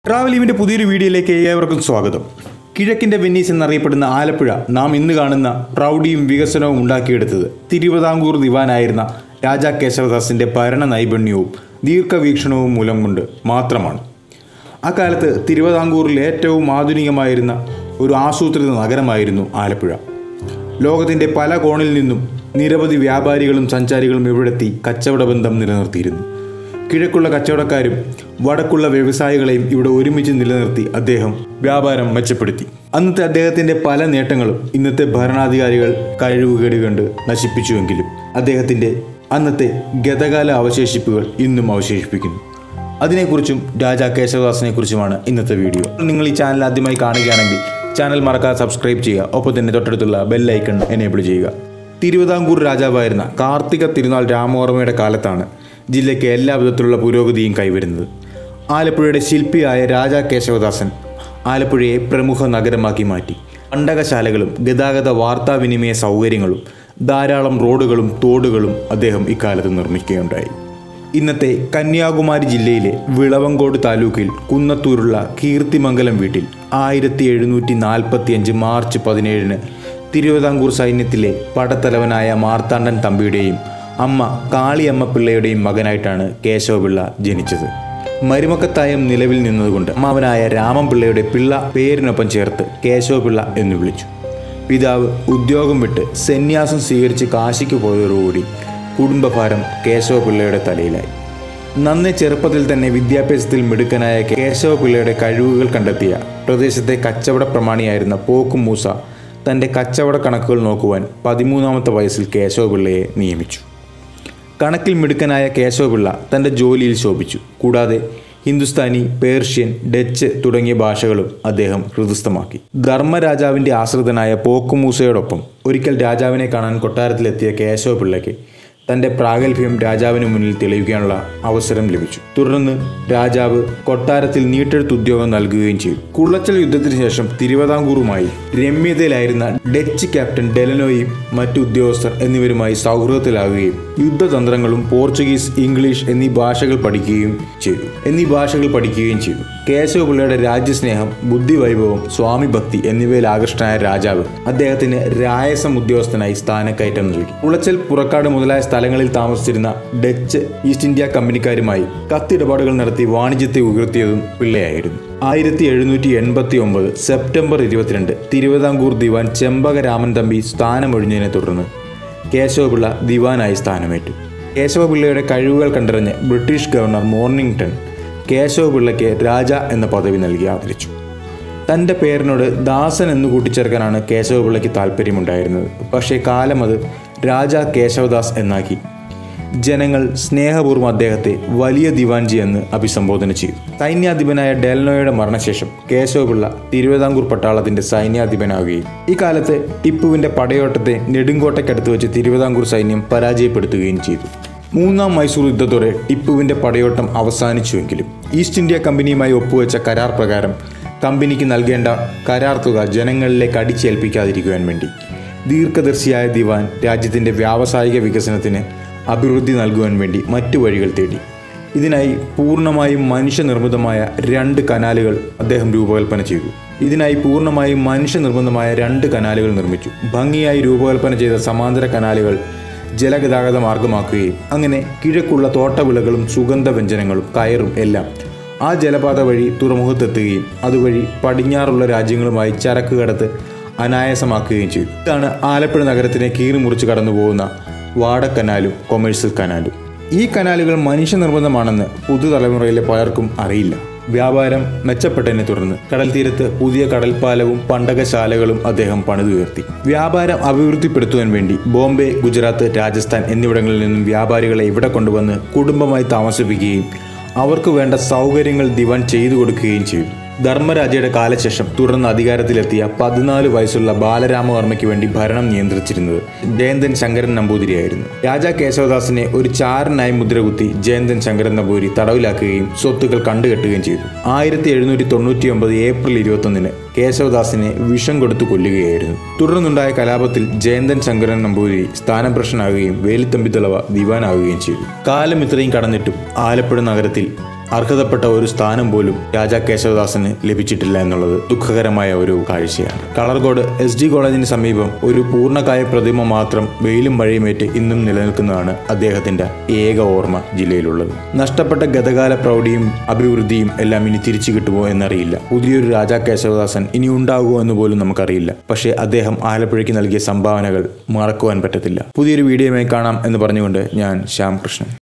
ട്രാവലീവിന്റെ പുതിയൊരു വീഡിയോയിലേക്ക് ഏവർക്കും സ്വാഗതം കിഴക്കിന്റെ വെന്നീസ് എന്നറിയപ്പെടുന്ന ആലപ്പുഴ നാം ഇന്ന് കാണുന്ന പ്രൗഢിയും വികസനവും ഉണ്ടാക്കിയെടുത്തത് തിരുവിതാംകൂർ ദിവാനായിരുന്ന രാജാ കേശവദാസിന്റെ ഭരണ നൈപുണ്യവും ദീർഘവീക്ഷണവും മൂലം കൊണ്ട് മാത്രമാണ് അക്കാലത്ത് തിരുവിതാംകൂറിൽ ഏറ്റവും ആധുനികമായിരുന്ന ഒരു ആസൂത്രിത നഗരമായിരുന്നു ആലപ്പുഴ ലോകത്തിൻ്റെ പല കോണിൽ നിന്നും നിരവധി വ്യാപാരികളും സഞ്ചാരികളും ഇവിടെത്തി കച്ചവട ബന്ധം നിലനിർത്തിയിരുന്നു കിഴക്കുള്ള കച്ചവടക്കാരും വടക്കുള്ള വ്യവസായികളെയും ഇവിടെ ഒരുമിച്ച് നിലനിർത്തി അദ്ദേഹം വ്യാപാരം മെച്ചപ്പെടുത്തി അന്നത്തെ അദ്ദേഹത്തിൻ്റെ പല നേട്ടങ്ങളും ഇന്നത്തെ ഭരണാധികാരികൾ കഴിവുകേട് കണ്ട് നശിപ്പിച്ചുവെങ്കിലും അദ്ദേഹത്തിൻ്റെ അന്നത്തെ ഗതകാല അവശേഷിപ്പുകൾ ഇന്നും അവശേഷിപ്പിക്കുന്നു അതിനെക്കുറിച്ചും രാജാ കേശവദാസിനെ കുറിച്ചുമാണ് ഇന്നത്തെ വീഡിയോ നിങ്ങൾ ഈ ചാനൽ ആദ്യമായി കാണുകയാണെങ്കിൽ ചാനൽ മറക്കാതെ സബ്സ്ക്രൈബ് ചെയ്യുക ഒപ്പം തന്നെ തൊട്ടടുത്തുള്ള ബെല്ലൈക്കൺ എനേബിൾ ചെയ്യുക തിരുവിതാംകൂർ രാജാവായിരുന്ന കാർത്തിക തിരുനാൾ രാമവർമ്മയുടെ കാലത്താണ് ജില്ലയ്ക്ക് എല്ലാ വിധത്തിലുള്ള പുരോഗതിയും കൈവരുന്നത് ആലപ്പുഴയുടെ ശില്പിയായ രാജാ കേശവദാസൻ ആലപ്പുഴയെ പ്രമുഖ നഗരമാക്കി മാറ്റി പണ്ടകശാലകളും ഗതാഗത വാർത്താവിനിമയ സൗകര്യങ്ങളും ധാരാളം റോഡുകളും തോടുകളും അദ്ദേഹം ഇക്കാലത്ത് നിർമ്മിക്കുകയുണ്ടായി ഇന്നത്തെ കന്യാകുമാരി ജില്ലയിലെ വിളവങ്കോട് താലൂക്കിൽ കുന്നത്തൂരുള്ള കീർത്തിമംഗലം വീട്ടിൽ ആയിരത്തി എഴുന്നൂറ്റി നാൽപ്പത്തിയഞ്ച് മാർച്ച് പതിനേഴിന് തിരുവിതാംകൂർ സൈന്യത്തിലെ പടത്തലവനായ മാർത്താണ്ഡൻ തമ്പിയുടെയും അമ്മ കാളിയമ്മ പിള്ളയുടെയും മകനായിട്ടാണ് കേശവപിള്ള ജനിച്ചത് മരുമക്കത്തായം നിലവിൽ നിന്നതുകൊണ്ട് അമ്മാവനായ രാമൻപിള്ളയുടെ പിള്ള പേരിനൊപ്പം ചേർത്ത് കേശവപിള്ള എന്ന് വിളിച്ചു പിതാവ് ഉദ്യോഗം വിട്ട് സന്യാസം സ്വീകരിച്ച് കാശിക്ക് പോയതോടുകൂടി കുടുംബഭാരം കേശവപിള്ളയുടെ തലയിലായി നന്നേ ചെറുപ്പത്തിൽ തന്നെ വിദ്യാഭ്യാസത്തിൽ മിടുക്കനായ കേശവപിള്ളയുടെ കഴിവുകൾ കണ്ടെത്തിയ പ്രദേശത്തെ കച്ചവട പ്രമാണിയായിരുന്ന പോക്കും മൂസ തൻ്റെ കച്ചവട കണക്കുകൾ നോക്കുവാൻ പതിമൂന്നാമത്തെ വയസ്സിൽ കേശവപിള്ളയെ നിയമിച്ചു കണക്കിൽ മിടുക്കനായ കേശവപിള്ള തൻ്റെ ജോലിയിൽ ശോഭിച്ചു കൂടാതെ ഹിന്ദുസ്ഥാനി പേർഷ്യൻ ഡച്ച് തുടങ്ങിയ ഭാഷകളും അദ്ദേഹം ഹൃദയസ്ഥമാക്കി ധർമ്മരാജാവിൻ്റെ ആശ്രിതനായ പോക്കുമൂസയോടൊപ്പം ഒരിക്കൽ രാജാവിനെ കാണാൻ കൊട്ടാരത്തിലെത്തിയ കേശവപിള്ളയ്ക്ക് തൻ്റെ പ്രാഗൽഭ്യം രാജാവിന് മുന്നിൽ തെളിയിക്കാനുള്ള അവസരം ലഭിച്ചു തുടർന്ന് രാജാവ് കൊട്ടാരത്തിൽ നീട്ടെഴുത്ത് ഉദ്യോഗം നൽകുകയും ചെയ്തു കുള്ളച്ചൽ യുദ്ധത്തിന് ശേഷം തിരുവിതാംകൂറുമായി രമ്യതയിലായിരുന്ന ഡച്ച് ക്യാപ്റ്റൻ ഡെലനോയും മറ്റു ഉദ്യോഗസ്ഥർ എന്നിവരുമായി സൗഹൃദത്തിലാകുകയും യുദ്ധതന്ത്രങ്ങളും പോർച്ചുഗീസ് ഇംഗ്ലീഷ് എന്നീ ഭാഷകൾ പഠിക്കുകയും ചെയ്തു എന്നീ ഭാഷകൾ പഠിക്കുകയും ചെയ്തു കേശവപിള്ളയുടെ രാജ്യസ്നേഹം ബുദ്ധിവൈഭവം സ്വാമി ഭക്തി എന്നിവയിൽ ആകൃഷ്ടനായ രാജാവ് അദ്ദേഹത്തിന് രായസം ഉദ്യോഗസ്ഥനായി സ്ഥാനക്കയറ്റം നൽകി കുളച്ചൽ പുറക്കാട് മുതലായ സ്ഥലങ്ങളിൽ താമസിച്ചിരുന്ന ഡച്ച് ഈസ്റ്റ് ഇന്ത്യ കമ്പനിക്കാരുമായി കത്തിടപാടുകൾ നടത്തി വാണിജ്യത്തെ ഉയർത്തിയതും പിള്ളയായിരുന്നു ആയിരത്തി എഴുന്നൂറ്റി എൺപത്തി ഒമ്പത് സെപ്റ്റംബർ ഇരുപത്തിരണ്ട് തിരുവിതാംകൂർ ദിവാൻ ചെമ്പകരാമൻ തമ്പി സ്ഥാനമൊഴിഞ്ഞതിനെ തുടർന്ന് കേശവപിള്ള ദിവാനായി സ്ഥാനമേറ്റു കേശവപിള്ളയുടെ കഴിവുകൾ കണ്ടറിഞ്ഞ് ബ്രിട്ടീഷ് ഗവർണർ മോർണിംഗ്ടൺ കേശവപിള്ളയ്ക്ക് രാജ എന്ന പദവി നൽകി ആദരിച്ചു തൻ്റെ പേരിനോട് ദാസൻ എന്ന് കൂട്ടിച്ചേർക്കാനാണ് കേശവപിള്ളയ്ക്ക് താല്പര്യമുണ്ടായിരുന്നത് പക്ഷേ കാലം അത് രാജ കേശവദാസ് എന്നാക്കി ജനങ്ങൾ സ്നേഹപൂർവ്വം അദ്ദേഹത്തെ വലിയ ദിവാൻജി എന്ന് അഭിസംബോധന ചെയ്തു സൈന്യാധിപനായ ഡെൽനോയുടെ മരണശേഷം കേശവപിള്ള തിരുവിതാംകൂർ പട്ടാളത്തിന്റെ സൈന്യാധിപനാവുകയും ഈ കാലത്ത് ടിപ്പുവിന്റെ പടയോട്ടത്തെ നെടുങ്കോട്ടയ്ക്കടുത്ത് വെച്ച് തിരുവിതാംകൂർ സൈന്യം പരാജയപ്പെടുത്തുകയും ചെയ്തു മൂന്നാം മൈസൂർ യുദ്ധത്തോടെ ടിപ്പുവിന്റെ പടയോട്ടം അവസാനിച്ചുവെങ്കിലും ഈസ്റ്റ് ഇന്ത്യ കമ്പനിയുമായി ഒപ്പുവെച്ച കരാർ പ്രകാരം കമ്പനിക്ക് നൽകേണ്ട കരാർ തുക ജനങ്ങളിലേക്ക് അടിച്ചേൽപ്പിക്കാതിരിക്കുവാൻ വേണ്ടി ദീർഘദർശിയായ ദിവാൻ രാജ്യത്തിൻ്റെ വ്യാവസായിക വികസനത്തിന് അഭിവൃദ്ധി നൽകുവാൻ വേണ്ടി മറ്റു വഴികൾ തേടി ഇതിനായി പൂർണ്ണമായും മനുഷ്യനിർമ്മിതമായ രണ്ട് കനാലുകൾ അദ്ദേഹം രൂപകൽപ്പന ചെയ്തു ഇതിനായി പൂർണ്ണമായും മനുഷ്യനിർമ്മിതമായ രണ്ട് കനാലുകൾ നിർമ്മിച്ചു ഭംഗിയായി രൂപകൽപ്പന ചെയ്ത സമാന്തര കനാലുകൾ ജലഗതാഗത മാർഗമാക്കുകയും അങ്ങനെ കിഴക്കുള്ള തോട്ടവിളകളും സുഗന്ധവ്യഞ്ജനങ്ങളും കയറും എല്ലാം ആ ജലപാത വഴി തുറമുഖത്തെത്തുകയും അതുവഴി പടിഞ്ഞാറുള്ള രാജ്യങ്ങളുമായി ചരക്ക് കടത്ത് അനായാസമാക്കുകയും ചെയ്തു ഇതാണ് ആലപ്പുഴ നഗരത്തിനെ കീറിമുറിച്ച് കടന്നു പോകുന്ന വാടക്കനാലും കൊമേഴ്സ്യൽ കനാലും ഈ കനാലുകൾ മനുഷ്യനിർമ്മിതമാണെന്ന് പുതുതലമുറയിലെ പലർക്കും അറിയില്ല വ്യാപാരം മെച്ചപ്പെട്ടതിനെ തുടർന്ന് കടൽ തീരത്ത് പുതിയ കടൽപ്പാലവും പണ്ടകശാലകളും അദ്ദേഹം പണിതുയർത്തി വ്യാപാരം അഭിവൃദ്ധിപ്പെടുത്തുവാൻ വേണ്ടി ബോംബെ ഗുജറാത്ത് രാജസ്ഥാൻ എന്നിവിടങ്ങളിൽ നിന്നും വ്യാപാരികളെ ഇവിടെ കൊണ്ടുവന്ന് കുടുംബമായി താമസിപ്പിക്കുകയും അവർക്ക് വേണ്ട സൗകര്യങ്ങൾ ദിവാൻ ചെയ്തു കൊടുക്കുകയും ചെയ്തു ധർമ്മരാജയുടെ കാലശേഷം തുടർന്ന് അധികാരത്തിലെത്തിയ പതിനാല് വയസ്സുള്ള ബാലരാമവർമ്മയ്ക്ക് വേണ്ടി ഭരണം നിയന്ത്രിച്ചിരുന്നത് ജയന്തൻ ശങ്കരൻ നമ്പൂതിരിയായിരുന്നു രാജാ കേശവദാസിനെ ഒരു ചാരനായി മുദ്രകുത്തി ജയന്തൻ ശങ്കരൻ നമ്പൂരി തടവിലാക്കുകയും സ്വത്തുക്കൾ കണ്ടുകെട്ടുകയും ചെയ്തു ആയിരത്തി എഴുന്നൂറ്റി തൊണ്ണൂറ്റി ഒമ്പത് ഏപ്രിൽ ഇരുപത്തൊന്നിന് കേശവദാസിനെ വിഷം കൊടുത്തു കൊല്ലുകയായിരുന്നു തുടർന്നുണ്ടായ കലാപത്തിൽ ജയന്തൻ ശങ്കരൻ നമ്പൂതിരി സ്ഥാനഭ്രഷ്ടനാകുകയും വേലിത്തമ്പി തളവ ദിവാനാകുകയും ചെയ്തു കാലം ഇത്രയും കടന്നിട്ടും ആലപ്പുഴ നഗരത്തിൽ അർഹതപ്പെട്ട ഒരു സ്ഥാനം പോലും രാജാ കേശവദാസന് ലഭിച്ചിട്ടില്ല എന്നുള്ളത് ദുഃഖകരമായ ഒരു കാഴ്ചയാണ് കളർകോട് എസ് ഡി കോളേജിന് സമീപം ഒരു പൂർണ്ണകായ പ്രതിമ മാത്രം വെയിലും മഴയുമേറ്റ് ഇന്നും നിലനിൽക്കുന്നതാണ് അദ്ദേഹത്തിന്റെ ഏക ഓർമ്മ ജില്ലയിലുള്ളത് നഷ്ടപ്പെട്ട ഗതകാല പ്രൗഢിയും അഭിവൃദ്ധിയും എല്ലാം ഇനി തിരിച്ചു കിട്ടുമോ എന്നറിയില്ല പുതിയൊരു രാജാ കേശവദാസൻ ഇനി ഉണ്ടാകുമോ എന്ന് പോലും നമുക്കറിയില്ല പക്ഷേ അദ്ദേഹം ആലപ്പുഴയ്ക്ക് നൽകിയ സംഭാവനകൾ മറക്കുവാൻ പറ്റത്തില്ല പുതിയൊരു വീഡിയോയുമായി കാണാം എന്ന് പറഞ്ഞുകൊണ്ട് ഞാൻ ശ്യാം കൃഷ്ണൻ